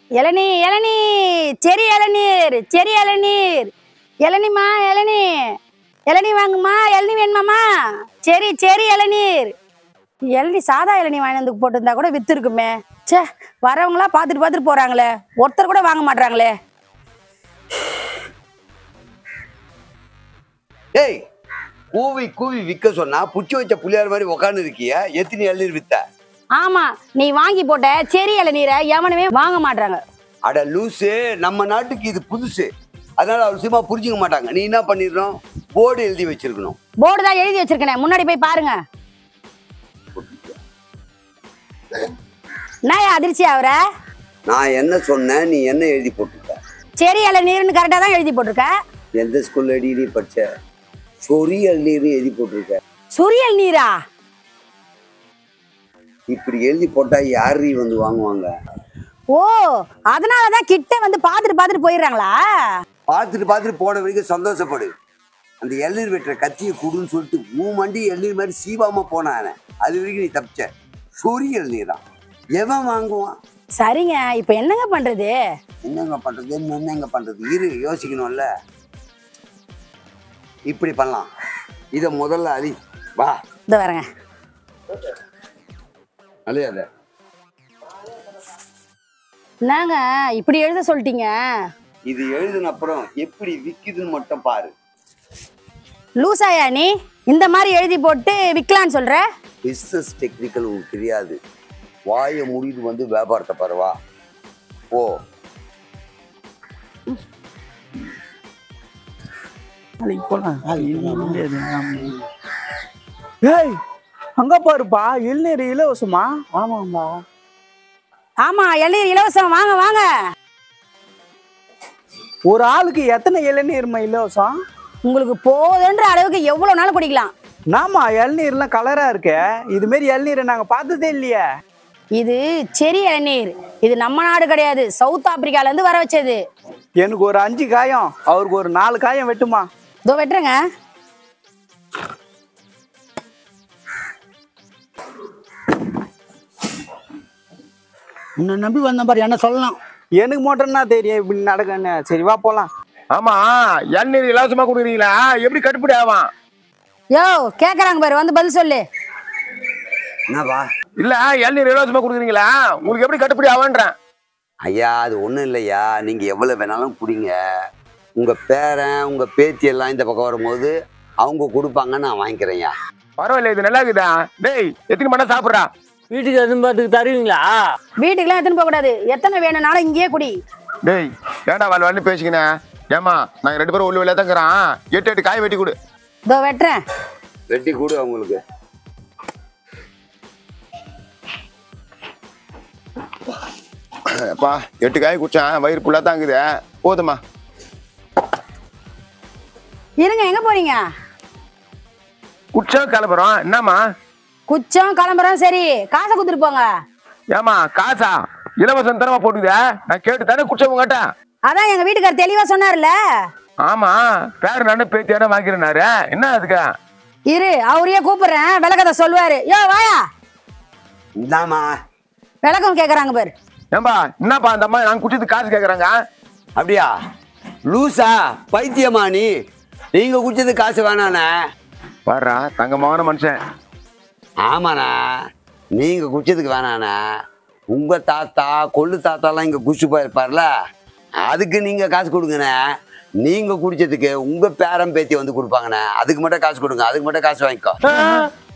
இளநீ இளநீ செரி இளநீர் செரி இளநீர் இளநிமா இளநீ இளநீ வாங்குமா இளநீ வேணுமாம்மா சரி சரி இளநீர் இளநீ சாதா இளநீ வாங்கி வந்து போட்டிருந்தா கூட வித்து இருக்குமே ச்சே வரவங்களா பார்த்துட்டு பார்த்துட்டு போறாங்களே ஒருத்தர் கூட வாங்க மாட்றாங்களே ஏய் கூவி கூவி விற்க சொன்னா புடிச்சு வச்ச புள்ளியார் மாதிரி உக்காந்து இருக்கிய எத்தனை இளநீர் வித்த ஆமா நீ வாங்கி போட்ட செரி இளநீரை எவனுமே வாங்க மாட்றாங்க அட லூசு நம்ம நாட்டுக்கு இது புதுசு அதனால அவசியமா புரிஞ்சுக்க மாட்டாங்க நீ என்ன பண்ணிடணும் போர்டு எழுதி வச்சிருக்கணும் போர்டு தான் எழுதி வச்சிருக்கேன் முன்னாடி போய் பாருங்க நான் அதிர்ச்சி ஆகுற நான் என்ன சொன்னேன் நீ என்ன எழுதி போட்டிருக்க செரி இளநீர்னு கரெக்டாக தான் எழுதி போட்டிருக்க எந்த ஸ்கூல்ல அடி நீ படிச்ச சொறி இளநீர் எழுதி போட்டிருக்க சுரியல் நீரா இப்படி எழுதி போட்டா யாரு வந்து வாங்குவாங்க ஓ அதனால தான் கிட்ட வந்து பார்த்துட்டு பார்த்துட்டு போயிடுறாங்களா பார்த்துட்டு பார்த்துட்டு போன வரைக்கும் சந்தோஷப்படு அந்த எள்ளீர் வெட்டுற கத்தியை குடுன்னு சொல்லிட்டு மூ மண்டி எள்ளீர் மாதிரி சீவாம போனானே அது வரைக்கும் நீ தப்பிச்ச சொறி இளநீர் தான் எவன் வாங்குவான் சரிங்க இப்போ என்னங்க பண்றது என்னங்க பண்றது என்னங்க பண்றது இரு யோசிக்கணும்ல இப்படி பண்ணலாம் இத முதல்ல அழி வா இந்த வரேங்க அழியாத என்னங்க இப்படி எழுத சொல்லிட்டீங்க இது எழுதின அப்புறம் எப்படி விக்குதுன்னு மட்டும் பாரு லூசாயா நீ இந்த மாதிரி எழுதி போட்டு விற்கலான்னு சொல்ற பிஸ்னஸ் டெக்னிக்கல் உங்களுக்கு தெரியாது வாயை மூடிட்டு வந்து வியாபாரத்தை பாருவா ஓ நாளைக்கு போலாம் ஏய் அங்க பாருப்பா இளநீர் இலவசமா ஆமாம்பா ஆமா இளநீர் இலவசம் வாங்க வாங்க ஒரு ஆளுக்கு எத்தனை இளநீர்மா இலவசம் உங்களுக்கு போதுன்ற அளவுக்கு எவ்வளவு நாள் குடிக்கலாம் நாமா இளநீர்லாம் கலரா இருக்கு இது மாதிரி இளநீரை நாங்க பார்த்ததே இல்லையே இது செரி இளநீர் இது நம்ம நாடு கிடையாது சவுத் ஆப்பிரிக்கால இருந்து வர வச்சது எனக்கு ஒரு அஞ்சு காயம் அவருக்கு ஒரு நாலு காயம் வெட்டுமா இதோ வெட்டுறேங்க உன்னை நம்பி வந்த பாரு என்ன சொல்லலாம் எனக்கு மட்டும்னா தெரியும் இப்படி நடக்குன்னு சரி வா போலாம் ஆமா இளநீர் இலவசமா கொடுக்குறீங்களா எப்படி கட்டுப்படி ஆவான் யோ கேக்குறாங்க பாரு வந்து பதில் சொல்லு என்னவா இல்ல இளநீர் இலவசமா கொடுக்குறீங்களா உங்களுக்கு எப்படி கட்டுப்படி ஆவான்றேன் ஐயா அது ஒன்றும் இல்லையா நீங்கள் எவ்வளோ வேணாலும் குடிங்க உங்கள் பேரன் உங்கள் பேத்தி எல்லாம் இந்த பக்கம் வரும்போது அவங்க கொடுப்பாங்க நான் வாங்கிக்கிறேன்யா பரவாயில்ல இது நல்லா இருக்குதா டேய் எத்தனை மணி சாப்பிட்றா வீட்டுக்கு எதுவும் தருவீங்களா வீட்டுக்குலாம் எடுத்துன்னு போக கூடாது எத்தனை வேணும்னாலும் இங்கேயே குடி டேய் ஏன்டா வாழ் வந்து பேசிக்கினேன் ஏமா நாங்க ரெண்டு பேரும் உள்ள வெளியே தாங்கிறோம் எட்டு எட்டு காய் வெட்டி கொடு இதோ வெட்டுறேன் வெட்டி கொடு அவங்களுக்கு அப்பா எட்டு காய் குடிச்சேன் வயிறு ஃபுல்லாக தாங்குது போதுமா இருங்க எங்க போறீங்க குடிச்சா கிளம்புறோம் என்னம்மா குச்சம் கிளம்புறோம் சரி காசை கொடுத்துட்டு போங்க ஏமா காசா இலவசம் தரமா போட்டுக்குதே நான் கேட்டு தானே குடிச்ச உங்ககிட்ட அதான் எங்க வீட்டுக்காரர் தெளிவா சொன்னார்ல ஆமா பேர் நானே பேத்தியான வாங்கிறேனாரு என்ன அதுக்கு இரு அவரையே கூப்பிடுறேன் விளக்கத்தை சொல்லுவாரு யோ வாயா இந்தாம்மா விளக்கம் கேக்குறாங்க பாரு ஏம்பா என்னப்பா அந்த அம்மா நாங்க குடிச்சது காசு கேக்குறாங்க அப்படியா லூசா பைத்தியமா நீ நீங்கள் குடிச்சது காசு வேணாண்ணே வர்றா தங்கமான மனுஷன் ஆமாண்ணா நீங்கள் குடிச்சதுக்கு வேணாண்ணே உங்கள் தாத்தா கொள்ளு தாத்தாலாம் இங்கே குடிச்சு போயிருப்பார்ல அதுக்கு நீங்கள் காசு கொடுங்கண்ணே நீங்கள் குடிச்சதுக்கு உங்கள் பேரன் பேத்தி வந்து கொடுப்பாங்கண்ணே அதுக்கு மட்டும் காசு கொடுங்க அதுக்கு மட்டும் காசு வாங்கிக்கோ